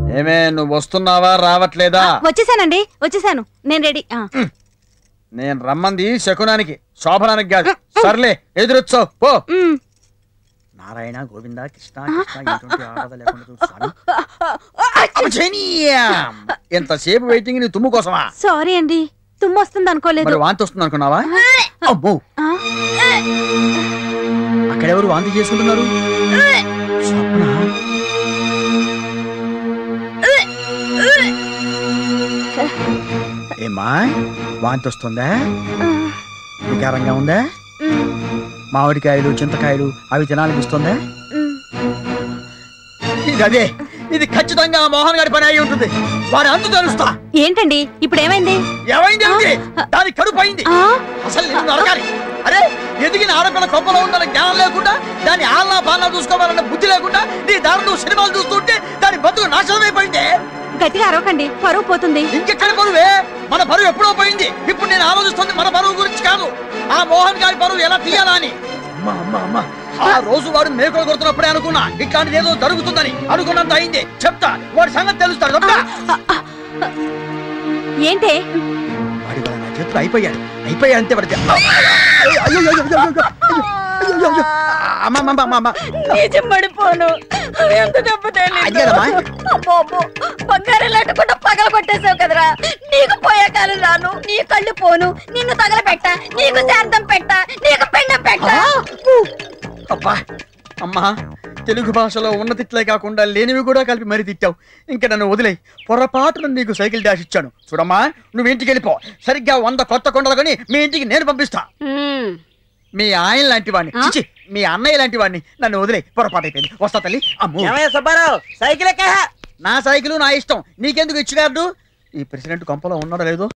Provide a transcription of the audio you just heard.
ఏమే నువ్వు వస్తున్నావా రావట్లేదా వచ్చేసానండి వచ్చేసాను నేను రెడీ ఆ. నేను రమ్మంది శకునానికి శోభనానికి కాదు సర్లే ఎదురొచ్చావు పో మ్. నారాయణ గోవింద కృష్ణ కృష్ణ ఎటువంటి ఆపద లేకుండా చూడు స్వామి. అమ్మ చేనీయా. ఎంతసేపు వెయిటింగ్ నీ తుమ్ము కోసమా సారీ అండి తుమ్ము వస్తుంది అనుకోలేదు మరి వాంతి వస్తుంది అనుకున్నావా అమ్మో ఆ, అక్కడెవరు వాంతి చేసుకుంటున్నారు స్వప్న ఏమా వాంతి వస్తుందా ఆ, వికారంగా ఉందా మ్, మామిడికాయలు చింతకాయలు అవి తినాలనిపిస్తుందా మ్. ఇది అదే ఇది ఖచ్చితంగా ఆ మోహన్ గారి పని అయి ఉంటుంది వారి అంతు తెలుస్తా ఏంటండి ఇప్పుడు ఏమైంది ఏమైంది ఏమిటి? దాని కడుపు అయింది ఆ, అసలు నిన్ను నరకాలి అరే ఎదిగిన ఆడపిల్ల కొప్పలో ఉండాలని జ్ఞానం లేకుండా దాని ఆల్నా పాలనా చూసుకోవాలన్న బుద్ధి లేకుండా నీ దారి నువ్వు సినిమాలు చూస్తుంటే దాని బతుకు నాశనం అయిపోయింది గట్టిగా అరవకండి పరువు పోతుంది ఇంకెక్కడ పరువే మన పరువు ఎప్పుడో పోయింది ఇప్పుడు నేను ఆలోచిస్తుంది మన పరువు గురించి కాదు ఆ మోహన్ గారి పరువు ఎలా తీయాలా అని అమ్మా అమ్మా అమ్మా ఆ రోజు వాడు మేకలు కొడుతున్నప్పుడే అనుకున్నా ఇట్లాంటిది ఏదో జరుగుతుందని అనుకున్నంత అయింది చెప్తా వాడి సంగతి తెలుస్తాడు చెప్తా ఏంటే వాడి వల్ల నా చేతులు అయిపోయాడు అయిపోయా అంతే పడితే అయ్యో, అయ్యో, అయ్యో, అయ్యో, అయ్యో, అయ్యో, అయ్యో. అమ్మ, అమ్మ, అమ్మ, అమ్మ. నిజం పడిపోను ఎంత దెబ్బ అయ్యారమ్మా? అమ్మో అమ్మో బంగారం లట్టుకుంటూ పగల కొట్టేసావు కదరా నీకు పోయే కాలం రాను నీ కళ్ళు పోను నిన్ను తగల పెట్ట నీకు శాంతం పెట్ట నీకు పెండ పెట్ట అబ్బా అమ్మా తెలుగు భాషలో ఉన్నతిట్లే కాకుండా లేనివి కూడా కలిపి మరీ తిట్టావు ఇంకా నన్ను వదిలే పొరపాటున నీకు సైకిల్ డాష్ ఇచ్చాను చూడమ్మా నువ్వు ఇంటికి వెళ్ళిపో సరిగ్గా వంద కొత్త కొండలు కొని మీ ఇంటికి నేను పంపిస్తా మీ ఆయన లాంటి వాడిని ఆ? చిచి, మీ అన్నయ్య లాంటి వాడిని నన్ను వదిలే పొరపాటు అయిపోయింది వస్తా తల్లి అమ్మో ఏమయ్య సుబ్బారావు సైకిల్ ఎక్క నా సైకిల్ నా ఇష్టం నీకెందుకు ఇచ్చిగారు ఈ ప్రెసిడెంట్ కొంపలో ఉన్నాడో లేదో